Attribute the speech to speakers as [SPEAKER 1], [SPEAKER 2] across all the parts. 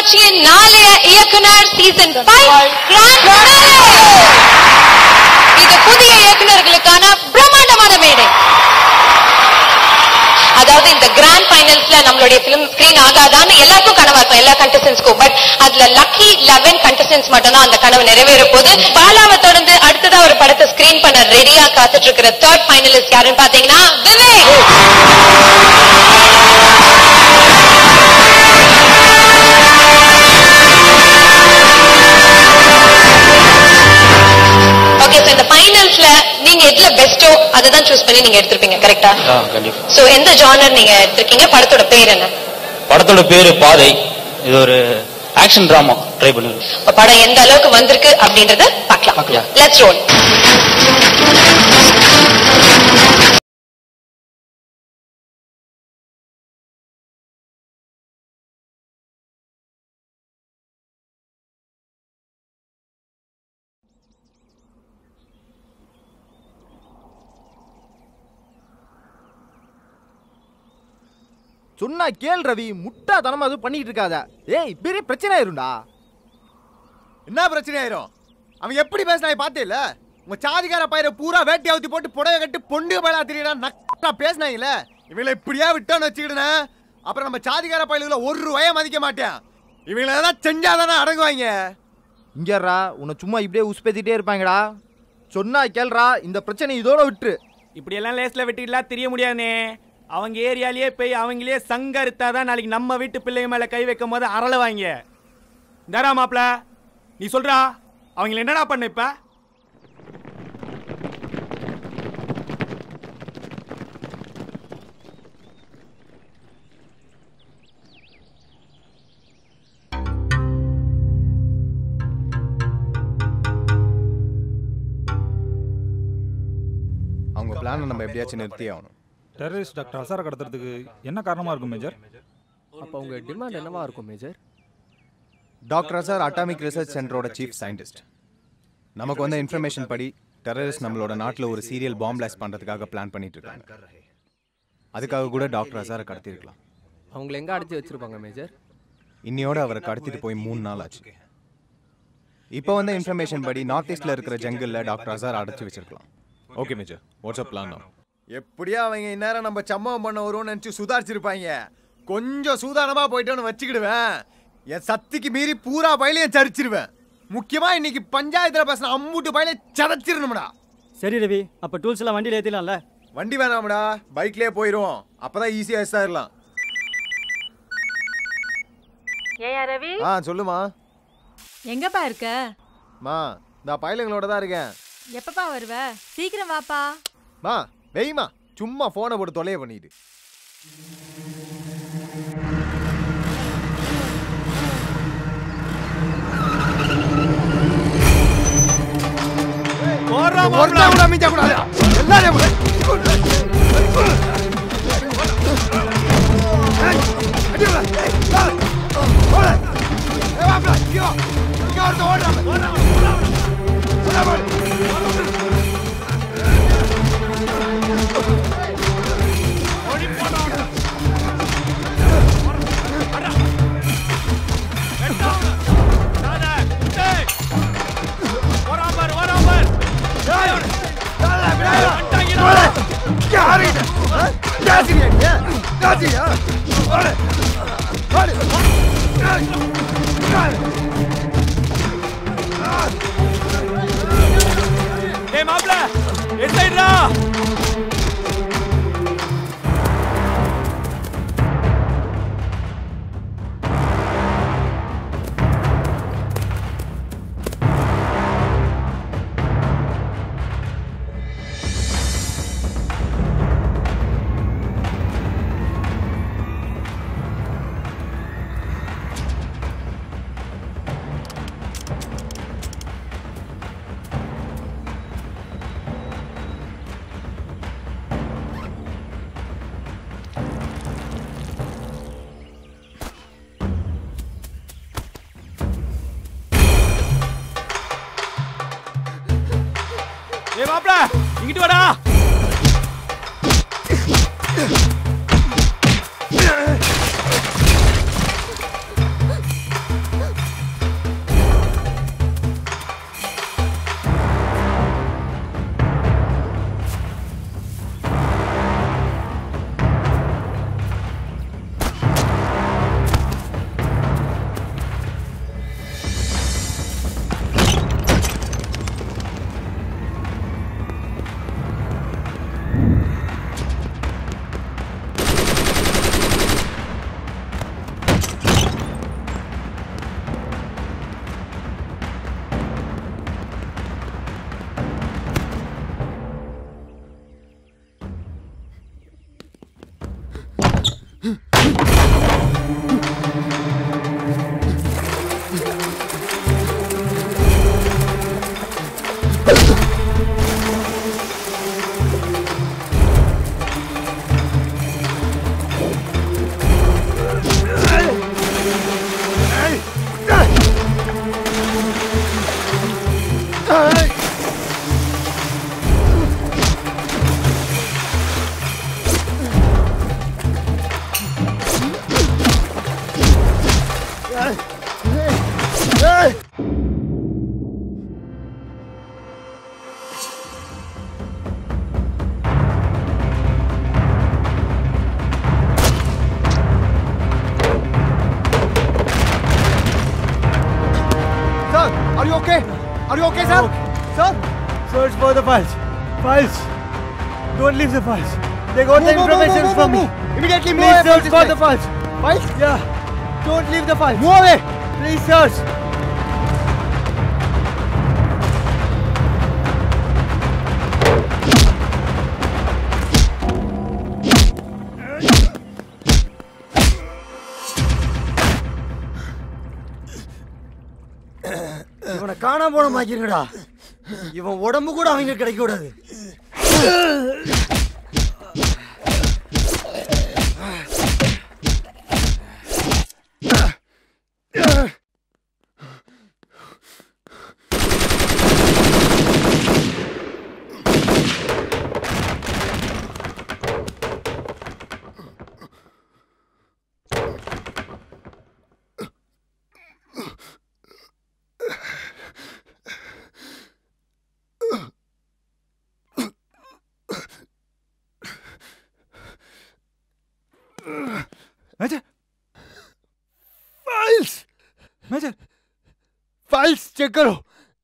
[SPEAKER 1] தொலைக்காட்சியின் நாளைய இயக்குனர் சீசன் இது புதிய இயக்குனர்களுக்கான பிரம்மாண்டமான மேடை அதாவது இந்த கிராண்ட் ஃபைனல்ஸ்ல நம்மளுடைய பிலிம் ஸ்கிரீன் ஆகாதான்னு எல்லாருக்கும் கனவா இருக்கும் எல்லா கண்டஸ்டன்ஸ்க்கும் பட் அதுல லக்கி லெவன் கண்டஸ்டன்ஸ் மட்டும் தான் அந்த கனவு நிறைவேற போது பாலாவை தொடர்ந்து அடுத்ததா ஒரு படத்தை ஸ்கிரீன் பண்ண ரெடியா காத்துட்டு இருக்கிற தேர்ட் ஃபைனலிஸ்ட் யாருன்னு பாத்தீங்கன்னா விவேக் ஓகே சோ இந்த ஃபைனல்ஸ்ல நீங்க எதுல பெஸ்டோ அதை தான் சூஸ் பண்ணி நீங்க எடுத்திருப்பீங்க கரெக்டா
[SPEAKER 2] ஆ கண்டிப்பா
[SPEAKER 1] சோ எந்த ஜானர் நீங்க எடுத்திருக்கீங்க படத்தோட பேர் என்ன
[SPEAKER 2] படத்தோட பேரு பாதை இது ஒரு ஆக்ஷன் டிராமா ட்ரை பண்ணிருக்கோம்
[SPEAKER 1] இப்ப படம் எந்த அளவுக்கு வந்திருக்கு அப்படின்றத பார்க்கலாம்
[SPEAKER 2] பார்க்கலாம்.
[SPEAKER 1] லெட்ஸ் ரோல்
[SPEAKER 3] சொன்னா கேள் ரவி முட்டாத்தனமா அது பண்ணிட்டு இருக்காத ஏய் பெரிய பிரச்சனை ஆயிரும்டா
[SPEAKER 4] என்ன பிரச்சனை ஆயிரும் அவன் எப்படி பேசினா பார்த்தேல உங்க சாதிகார பயிரை பூரா வேட்டி அவுத்தி போட்டு புடவை கட்டி பொண்டு பயிலா தெரியடா நக்கா பேசினாங்கல்ல இவங்களை இப்படியா விட்டோன்னு வச்சுக்கிடுனே அப்புறம் நம்ம சாதிகார பயிலுல ஒரு ரூபாய மதிக்க மாட்டேன் இவங்களை ஏதாவது செஞ்சாதானே அடங்குவாங்க
[SPEAKER 3] இங்கறா உன்னை சும்மா இப்படியே உஸ்பேத்திட்டே இருப்பாங்கடா சொன்னா கேள்றா இந்த பிரச்சனை இதோட விட்டுரு
[SPEAKER 5] இப்படியெல்லாம் லேஸ்ல வெட்டிட்டுலாம் தெரிய முடியாதுனே அவங்க ஏரியாலேயே போய் அவங்களே சங்கரித்தாதான் நாளைக்கு நம்ம வீட்டு பிள்ளைங்க மேல கை வைக்கும் போது அரளவாங்க இந்தாரா மாப்ள நீ சொல்றா அவங்கள என்னடா பண்ண இப்ப
[SPEAKER 4] அவங்க பிளானை நம்ம எப்படியாச்சும் நிறுத்தி ஆகணும்
[SPEAKER 6] டெரரிஸ்ட் டாக்டர் அசாரை கடத்துறதுக்கு என்ன காரணமா இருக்கும் மேஜர்
[SPEAKER 7] அப்போ உங்க டிமாண்ட் என்னவா இருக்கும் major
[SPEAKER 4] doctor Azhar atomic research சென்டரோட சீஃப் சயின்டிஸ்ட் நமக்கு வந்த இன்ஃபர்மேஷன் படி டெரரிஸ்ட் நம்மளோட நாட்டில் ஒரு சீரியல் பாம் பிளாஸ்ட் பண்ணுறதுக்காக பிளான் பண்ணிட்டு இருக்காங்க அதுக்காக கூட டாக்டர் அசாரை கடத்திருக்கலாம்
[SPEAKER 7] அவங்கள எங்க அடைச்சி வச்சிருப்பாங்க மேஜர்
[SPEAKER 4] இன்னையோட அவரை கடத்திட்டு போய் மூணு நாள் ஆச்சு இப்போ வந்த இன்ஃபர்மேஷன் படி நார்த் ஈஸ்ட்ல இருக்கிற ஜங்கிளில் டாக்டர் அசார் அடைச்சி வச்சிருக்கலாம்
[SPEAKER 8] okay major what's up plan now
[SPEAKER 4] எப்படியா அவங்க இந்நேரம் நம்ம சம்பவம் பண்ண வருவோம்னு நினச்சி சுதாரிச்சிருப்பாங்க கொஞ்சம் சூதானமா போயிட்டோன்னு வச்சுக்கிடுவேன் என் சக்திக்கு மீறி பூரா பயிலையும் சரிச்சிருவேன் முக்கியமா இன்னைக்கு பஞ்சாயத்துல பேசின அம்மூட்டு பயிலை சதைச்சிடணும்டா
[SPEAKER 9] சரி ரவி அப்ப டூல்ஸ் எல்லாம் வண்டியில ஏத்திடலாம்ல
[SPEAKER 4] வண்டி வேணாம்டா பைக்லயே போயிரும் அப்பதான் ஈஸியா எஸ் ஆயிடலாம்
[SPEAKER 10] ஏயா ரவி
[SPEAKER 4] ஆ சொல்லுமா
[SPEAKER 10] எங்கப்பா இருக்க
[SPEAKER 4] மா இந்த பயலுங்களோட தான் இருக்கேன்
[SPEAKER 10] எப்பப்பா வருவ சீக்கிரம் வாப்பா
[SPEAKER 4] மா வெய்மா சும்மா போனை போட்டு தொலைய பண்ணிட்டு
[SPEAKER 5] போடுறா
[SPEAKER 4] ஒருத்தன் கூட மிஞ்ச கூடாது எல்லாரையும் போடு. ஏய், அடி விடு. ஏய், ஏய், ஓடு. ஏய், வாப்பா, இங்க வா. இங்க ஒருத்தன் ஓடுறான். ஓடுறான், ஓடுறான். ஓடுறான், ஓடு.
[SPEAKER 5] வரான் பாரு வரான் பாரு
[SPEAKER 4] ஏய், ஏய், ஏய், ஓடு. யாரு இது? ஆ? ஜாசிரியா நீ? ஜாசிரியா? ஓடு. ஓடு. ஏய், ஏய்.
[SPEAKER 5] டேய் மாப்ள எட் சைடுடா ஏய் மாப்ள இங்கிட்டு வாடா
[SPEAKER 4] Sir, are you okay? Are you okay, sir? Sir?
[SPEAKER 11] Search for the files. Files. Don't leave the files. They got the
[SPEAKER 4] Move, move,
[SPEAKER 11] information
[SPEAKER 4] move,
[SPEAKER 11] from
[SPEAKER 4] move,
[SPEAKER 11] me.
[SPEAKER 4] move. Immediately move
[SPEAKER 11] Please
[SPEAKER 4] away from
[SPEAKER 11] search
[SPEAKER 4] this
[SPEAKER 11] for
[SPEAKER 4] place.
[SPEAKER 11] the files.
[SPEAKER 4] Files?
[SPEAKER 11] Yeah. Don't leave the files.
[SPEAKER 4] Move away.
[SPEAKER 11] Please search.
[SPEAKER 12] இவனை காணாம போன மாக்கிறீங்கடா இவன் உடம்பு கூட அவங்க கிடைக்க கூடாது
[SPEAKER 11] major
[SPEAKER 4] files
[SPEAKER 11] major
[SPEAKER 4] files check करो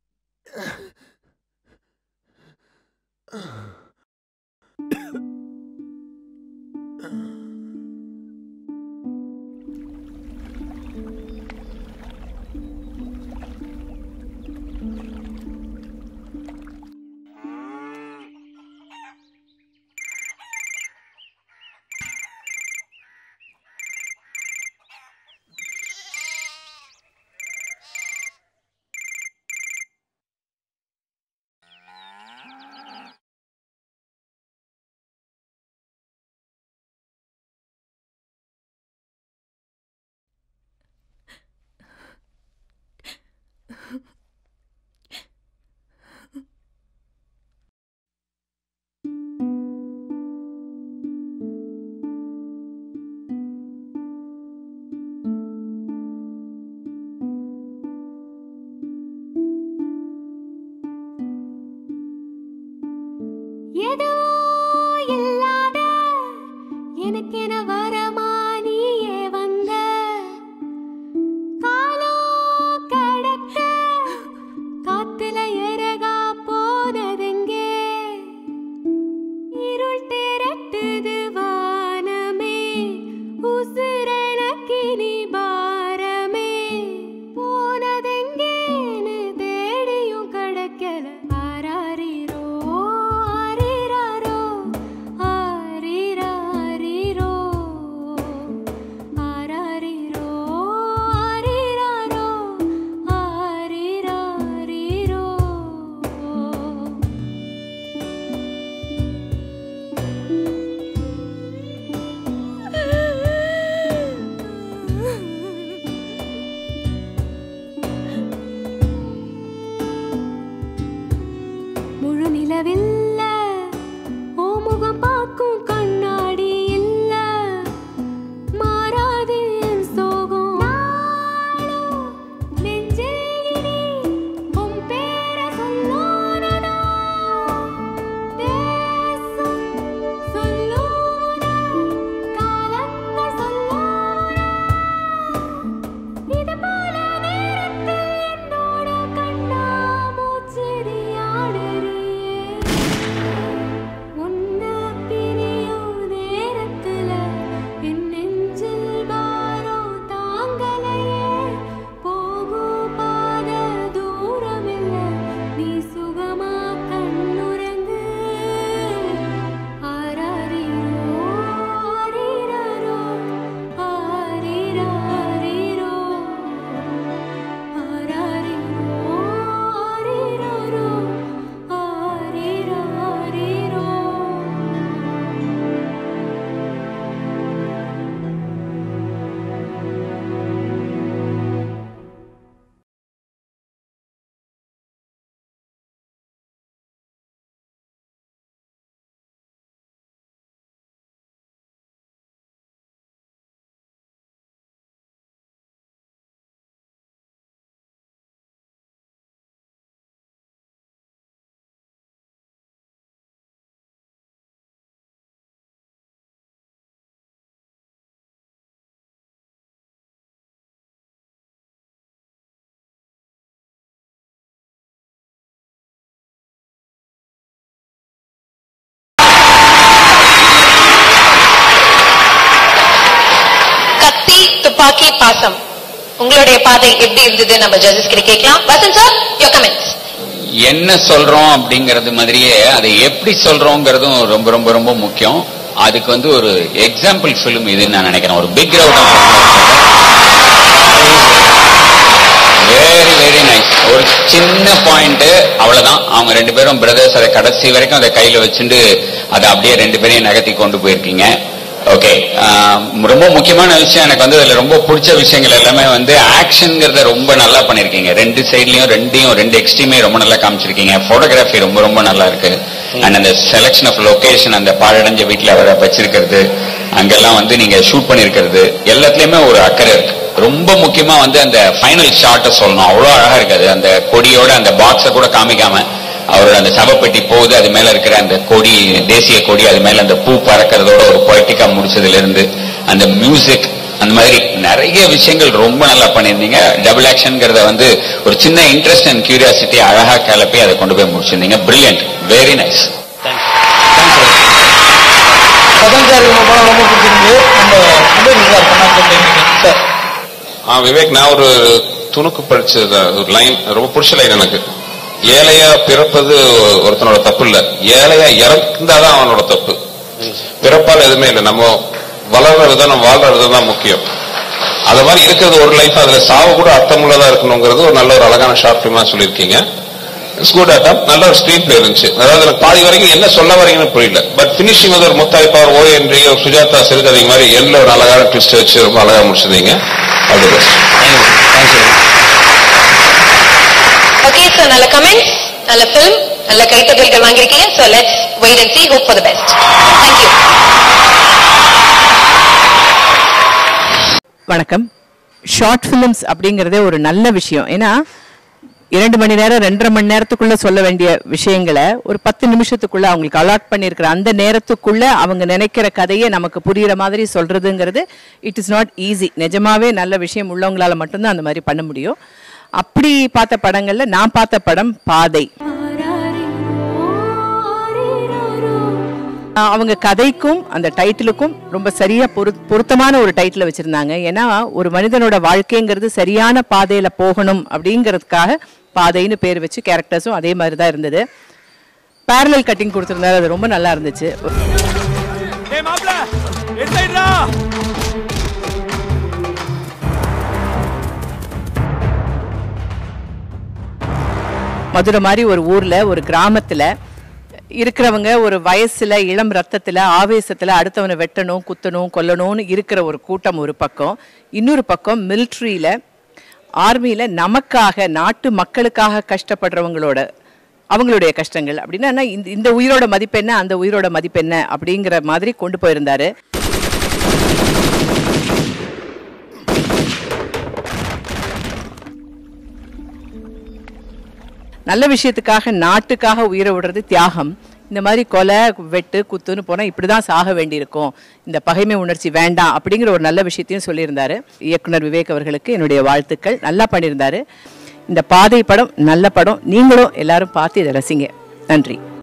[SPEAKER 13] ஏதோ இல்லாத எனக்கென வரமா நீயே வந்த காலோ கடக்க காத்துல எரகா போனதெங்கே இருள் திரட்டுது வானமே உசுரனக்கினி பாரமே போனதெங்கேன்னு தேடியும் கடக்கல ஆராரிரோ ஆரிராரோ ஆரிராரிரோ
[SPEAKER 1] பாதி பாசம் உங்களுடைய பாதை எப்படி இருந்தது நம்ம ஜட்ஜஸ் கிட்ட கேட்கலாம் வசந்த் சார் யோர் கமெண்ட்ஸ்
[SPEAKER 14] என்ன சொல்றோம் அப்படிங்கறது மாதிரியே அதை எப்படி சொல்றோங்கிறதும் ரொம்ப ரொம்ப ரொம்ப முக்கியம் அதுக்கு வந்து ஒரு எக்ஸாம்பிள் ஃபிலிம் இதுன்னு நான் நினைக்கிறேன் ஒரு பிக் வெரி வெரி நைஸ் ஒரு சின்ன பாயிண்ட் அவ்வளவுதான் அவங்க ரெண்டு பேரும் பிரதர்ஸ் அதை கடைசி வரைக்கும் அதை கையில வச்சுட்டு அதை அப்படியே ரெண்டு பேரையும் நகர்த்தி கொண்டு போயிருக்கீங்க ஓகே ரொம்ப முக்கியமான விஷயம் எனக்கு வந்து அதுல ரொம்ப பிடிச்ச விஷயங்கள் எல்லாமே வந்து ஆக்ஷன்ங்கிறத ரொம்ப நல்லா பண்ணிருக்கீங்க ரெண்டு சைட்லயும் ரெண்டையும் ரெண்டு எக்ஸ்ட்ரீமே ரொம்ப நல்லா காமிச்சிருக்கீங்க போட்டோகிராஃபி ரொம்ப ரொம்ப நல்லா இருக்கு அண்ட் அந்த செலக்ஷன் ஆஃப் லொகேஷன் அந்த பாழடைஞ்ச வீட்டுல அவரை வச்சிருக்கிறது அங்கெல்லாம் வந்து நீங்க ஷூட் பண்ணிருக்கிறது எல்லாத்துலயுமே ஒரு அக்கறை இருக்கு ரொம்ப முக்கியமா வந்து அந்த ஃபைனல் ஷாட்டை சொல்லணும் அவ்வளவு அழகா இருக்காது அந்த கொடியோட அந்த பாக்ஸை கூட காமிக்காம அவரோட அந்த சவப்பெட்டி போகுது அது மேல இருக்கிற அந்த கொடி தேசிய கொடி அது மேல அந்த பூ பறக்கிறதோட ஒரு பொய்டிக்கா முடிச்சதுல இருந்து அந்த மியூசிக் அந்த மாதிரி நிறைய விஷயங்கள் ரொம்ப நல்லா பண்ணியிருந்தீங்க டபுள் ஆக்ஷன்ங்கிறத வந்து ஒரு சின்ன இன்ட்ரெஸ்ட் அண்ட் கியூரியாசிட்டி அழகா கிளப்பி அதை கொண்டு போய் முடிச்சிருந்தீங்க brilliant very nice
[SPEAKER 2] Vasanth sir இவங்க படம் ரொம்ப பிடிச்சிருந்து நம்ம விவேக் சார் பண்ணா சார்
[SPEAKER 15] ஆ விவேக் நான் ஒரு துணுக்கு படிச்சது ஒரு லைன் ரொம்ப பிடிச்ச லைன் எனக்கு ஏழையா பிறப்பது ஒருத்தனோட தப்பு இல்ல ஏழையா இறந்தாதான் அவனோட தப்பு பிறப்பால் எதுவுமே இல்லை நம்ம வளர்ற விதம் வாழ்ற விதம் தான் முக்கியம் அது மாதிரி இருக்கிறது ஒரு லைஃப் அதுல சாவு கூட அர்த்தமுள்ளதா இருக்கணுங்கிறது ஒரு நல்ல ஒரு அழகான ஷார்ட் ஃபிலிமா சொல்லியிருக்கீங்க இட்ஸ் குட் அட்டம் நல்ல ஒரு ஸ்க்ரீன் பிளே இருந்துச்சு அதாவது எனக்கு பாதி வரைக்கும் என்ன சொல்ல வரீங்கன்னு புரியல பட் பினிஷிங் வந்து ஒரு முத்தாய்ப்பார் ஓ என்று சுஜாதா சிறுகதை மாதிரி எல்லாம் ஒரு அழகான ட்விஸ்ட் வச்சு ரொம்ப அழகா முடிச்சிருந்தீங்க all the best
[SPEAKER 1] okay so நல்ல கமெண்ட்ஸ் நல்ல ஃபிலிம் நல்ல கைத்தட்டல்கள் வாங்கியிருக்கீங்க so let's wait and see hope for the best thank you
[SPEAKER 16] வணக்கம் ஷார்ட் ஃபிலிம்ஸ் அப்படிங்கிறதே ஒரு நல்ல விஷயம் ஏன்னா இரண்டு மணி நேரம் ரெண்டரை மணி நேரத்துக்குள்ள சொல்ல வேண்டிய விஷயங்களை ஒரு பத்து நிமிஷத்துக்குள்ள அவங்களுக்கு அலாட் பண்ணியிருக்கிற அந்த நேரத்துக்குள்ள அவங்க நினைக்கிற கதையை நமக்கு புரியுற மாதிரி சொல்றதுங்கிறது இட் இஸ் நாட் ஈஸி நிஜமாவே நல்ல விஷயம் உள்ளவங்களால மட்டும்தான் அந்த மாதிரி பண்ண முடியும் அப்படி பார்த்த படங்கள்ல நான் பார்த்த படம் பாதை ஆஹ் அவங்க கதைக்கும் அந்த டைட்டிலுக்கும் ரொம்ப சரியா பொரு பொருத்தமான ஒரு டைட்டில் வச்சிருந்தாங்க ஏன்னா ஒரு மனிதனோட வாழ்க்கைங்கிறது சரியான பாதையில போகணும் அப்படிங்கிறதுக்காக பாதைன்னு பேர் வச்சு கேரக்டர்ஸும் அதே மாதிரி தான் இருந்தது பேரலல் கட்டிங் கொடுத்துருந்தாரு அது ரொம்ப நல்லா இருந்துச்சு
[SPEAKER 5] ஏய் மாப்ள எட் சைடுடா
[SPEAKER 16] மதுரை மாதிரி ஒரு ஊர்ல ஒரு கிராமத்துல இருக்கிறவங்க ஒரு வயசுல இளம் ரத்தத்துல ஆவேசத்துல அடுத்தவனை வெட்டணும் குத்தணும் கொல்லணும்னு இருக்கிற ஒரு கூட்டம் ஒரு பக்கம் இன்னொரு பக்கம் மிலிட்ரியில ஆர்மியில நமக்காக நாட்டு மக்களுக்காக கஷ்டப்படுறவங்களோட அவங்களுடைய கஷ்டங்கள் அப்படின்னா என்ன, இந்த இந்த உயிரோட மதிப்பு என்ன அந்த உயிரோட மதிப்பு என்ன அப்படிங்கிற மாதிரி கொண்டு போயிருந்தாரு நல்ல விஷயத்துக்காக நாட்டுக்காக உயிரை விடுறது தியாகம் இந்த மாதிரி கொலை வெட்டு குத்துன்னு போனால் இப்படி தான் சாக வேண்டியிருக்கும் இந்த பகைமை உணர்ச்சி வேண்டாம் அப்படிங்கிற ஒரு நல்ல விஷயத்தையும் சொல்லியிருந்தாரு இயக்குனர் விவேக் அவர்களுக்கு என்னுடைய வாழ்த்துக்கள் நல்லா பண்ணியிருந்தாரு இந்த பாதை படம் நல்ல படம் நீங்களும் எல்லாரும் பார்த்து இதை ரசிங்க நன்றி